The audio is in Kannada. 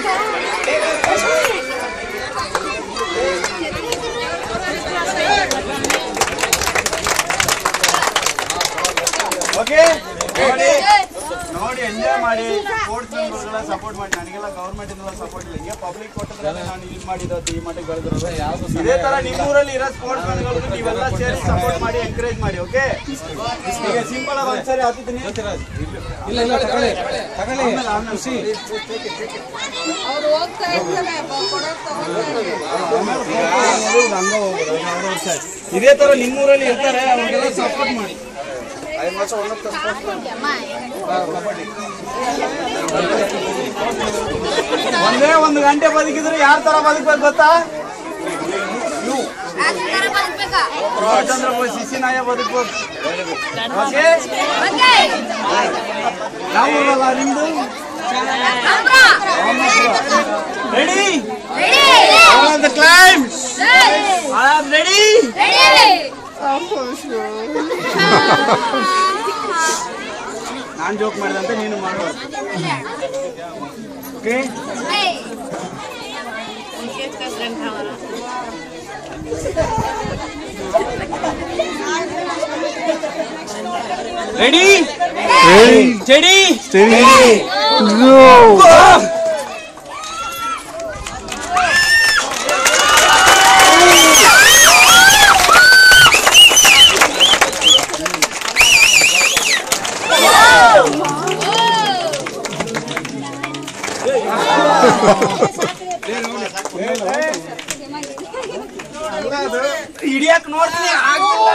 ಓಕೆ ನೋಡಿ ನೋಡಿ ಎಂಜಾಯ್ ಮಾಡಿ ಸ್ಪೋರ್ಟ್ಸ್ ಮೆಂಬರ್ಗಳ ಸಪೋರ್ಟ್ ಮಾಡಿ ನನಗೆಲ್ಲ ಗೌರ್ಮೆಂಟ್ ಇಂದ ಸಪೋರ್ಟ್ ಇಲ್ಲ ಹಿಂಗೆ ಪಬ್ಲಿಕ್ ಕೊಟ್ಟಿದ್ರೆ ನಾನು ಇಲ್ಲಿ ಮಾಡಿರೋದು ಈ ಮಟ್ಟಿಗೆ ಬೆಳೆದಿರೋದು ಇದೇ ತರ ನಿಮ್ಮೂರಲ್ಲಿ ಇರೋ ಸ್ಪೋರ್ಟ್ಸ್ ಮೆನ್ಗಳಿಗೆ ನೀವೆಲ್ಲ ಸೇರಿ ಸಪೋರ್ಟ್ ಮಾಡಿ ಎಂಕರೇಜ್ ಮಾಡಿ ಓಕೆ ಈಗ ಸಿಂಪಲ್ ಆಗಿ ಒಂದ್ಸರಿ ಹತ್ತಿದ್ದೀನಿ ಇಲ್ಲ ಇಲ್ಲ ತಗೊಳ್ಳಿ ತಗೊಳ್ಳಿ ಖುಷಿ ಅವ್ರು ಹೋಗ್ತಾ ಇರ್ತಾರೆ ಕೊಡೋಕ್ ಇದೇ ತರ ನಿಮ್ಮೂರಲ್ಲಿ ಇರ್ತಾರೆ ಅವ್ರಿಗೆಲ್ಲ ಸಪೋರ್ಟ್ ಮಾಡಿ ಒಂದೇ ಒಂದು ಗಂಟೆ ಬದುಕಿದ್ರೆ ಯಾರ ತರ ಬದುಕ್ಬೇಕು ಗೊತ್ತಾ ಚಂದ್ರಪ್ಪ ಶಿಶಿನಾಯ ಬದುಕ್ಬೇಕು ಓಕೆ ಯಾವ ಊರಲ್ಲ ನಿಮ್ದು ರೆಡಿ ದ ಕ್ಲೈಮ್ ರೆಡಿ ನಾನ್ ಜೋಕ್ ಮಾಡಿದಂತೆ ನೀನು ಮಾಡಬಾರ್ದು ಓಕೆ ರೆಡಿ ಸ್ಟಡಿ ಹಿಡಿಯಕ್ ನೋಡ್ತೀನಿ ಆಗ್ತಿಲ್ಲ